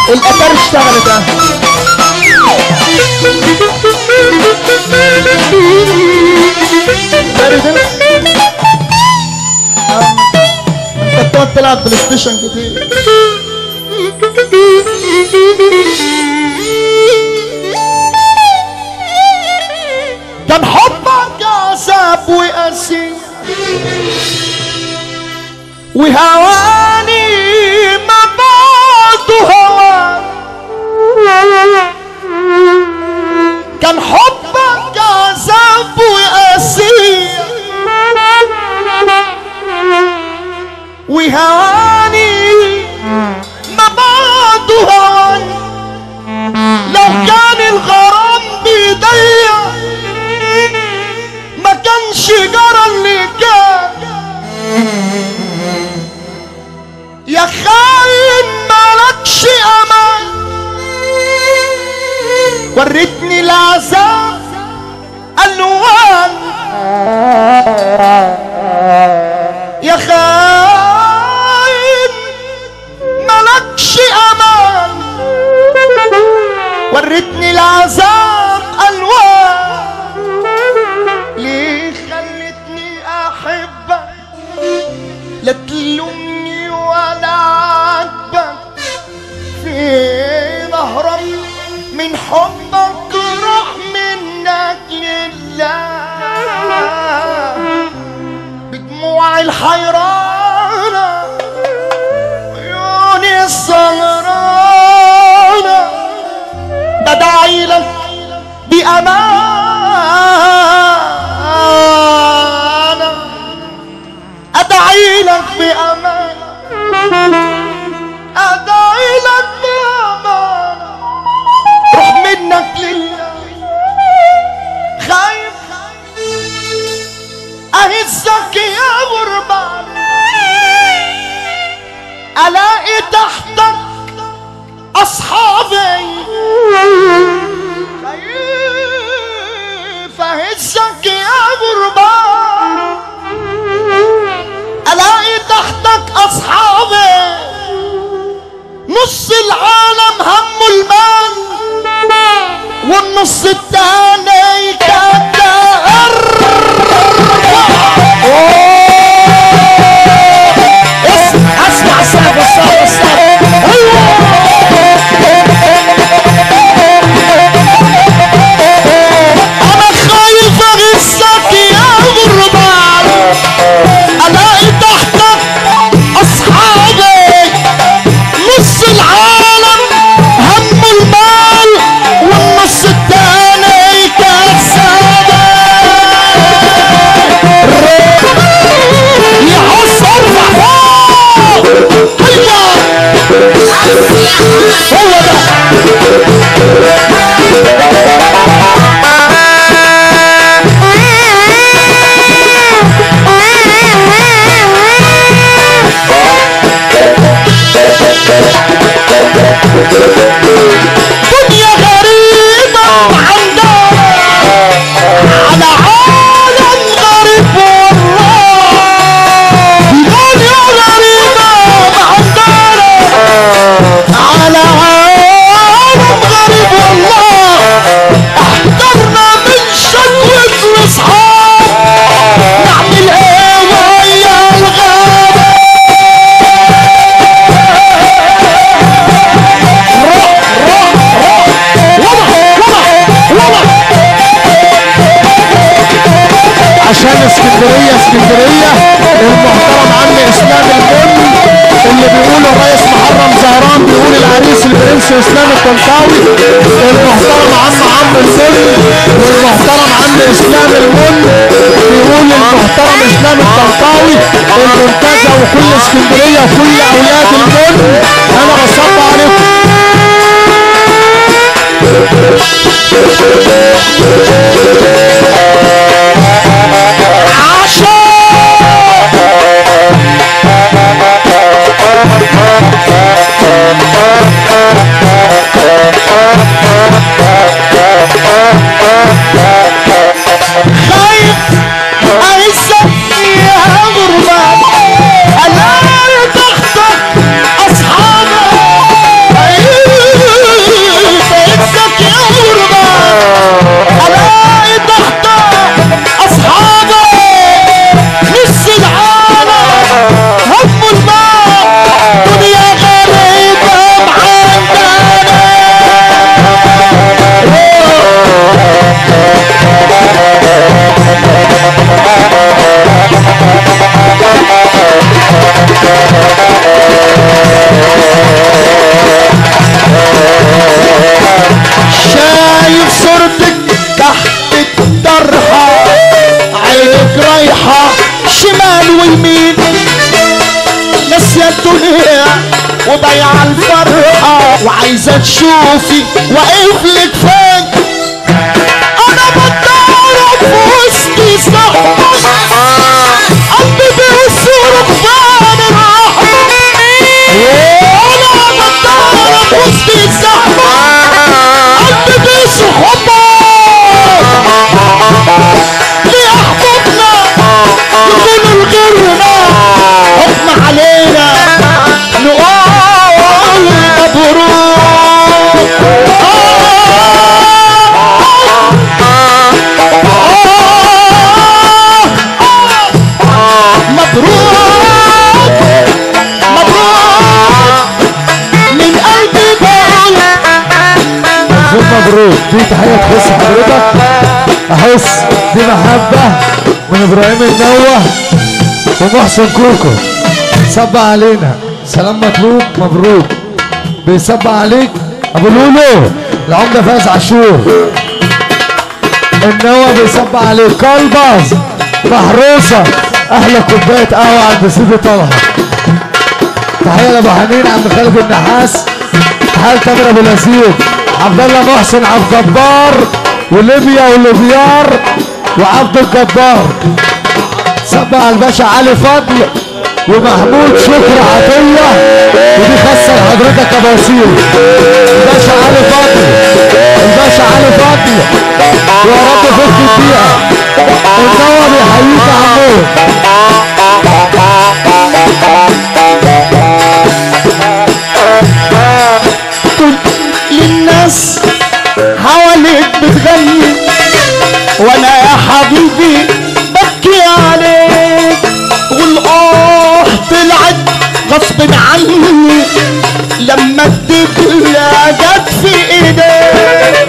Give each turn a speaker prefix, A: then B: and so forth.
A: الاتار اشتغلت اه عارف انت؟ آه. انت بتقعد تلعب بلاي ستيشن كتير كان حبك عذاب وقاسي وهواني ما بعده هوان كان حبك عذاب وقاسي وهواني ما بعده هوان لو كان الغرام بيضيع ما كانش جرى اللي كان يا خاين مالكش امان وريتني العذاب الوان يا خاين مالكش امان وريتني العذاب الوان ليه خلتني احبك لا تلومني ولا عاتبك فين اهرب من حبك راح منك لله بدموع الحيرانة عيوني السهرانة بدعي لك بأمانة أدعي لك بأمانة أدعي لك بأمانة روح منك لله خايف أهزك يا غربان ألاقي تحتك أصحابي خايف أهزك يا غربان الاقي تحتك اصحابي نص العالم همه المال والنص التاني كدار اسمع الصعب الصعب الصعب انا خايف اغسك يا غربان الاقي تحتك اصحابي نص العالم هم المال والنص التاني كسبان يا حس ارفع فوق هيا هو ده دنيا غريبة وعندنا على عالم غريب والله دنيا غريبة وعندنا على عالم غريب والله احضرنا من شكوة الاصحاب نعمل ايه ويا الغابة عشان اسكندريه اسكندريه المحترم عم اسلام البن اللي بيقول الرئيس محرم زهران بيقول العريس البرنس اسلام الطنطاوي المحترم عم عم البن والمحترم عم اسلام البن بيقول المحترم اسلام الطنطاوي المنتزه وكل اسكندريه وكل اولاد البن انا بصب عليكم خايف أعزك يا غربان ألا تخطف أصحابك
B: الدنيا وضيع الفرحة وعايزة تشوفي واقف لك فين انا بتدور في وسط صحبة قلبي بيصرخ بان الرحمة وانا بتدور في وسط صحبة قلبي بيصرخ لأحبابنا يكونوا لغيرنا حكم علينا نقول مبروك مبروك مبروك من قلبي بقول
A: ألف مبروك دي تحية تخص حضرتك أحس دي محبة من إبراهيم النوة ومحسن كوكو صب علينا سلام مطلوب مبروك بيصب عليك أبو لولو العمدة فاز عاشور النوى بيصب عليك كلبز محروسة أحلى كوباية قهوة عند سيدي طلعت تحية لأبو حنين عند خالد النحاس تحية تامر أبو الأسيد عبد الله محسن عبد الجبار وليبيا وليبيار وعبد الجبار صب على الباشا علي فضل ومحمود شكر عطية ودي خاصة لحضرتك يا بصير الباشا علي فضل الباشا علي فضل ويا رب فك الدقيقة النوى بيحييك يا عمو
B: كل الناس حواليك بتغني وانا يا حبيبي ببكي عليك والآه طلعت غصب عني لما الدبلة جت في ايديك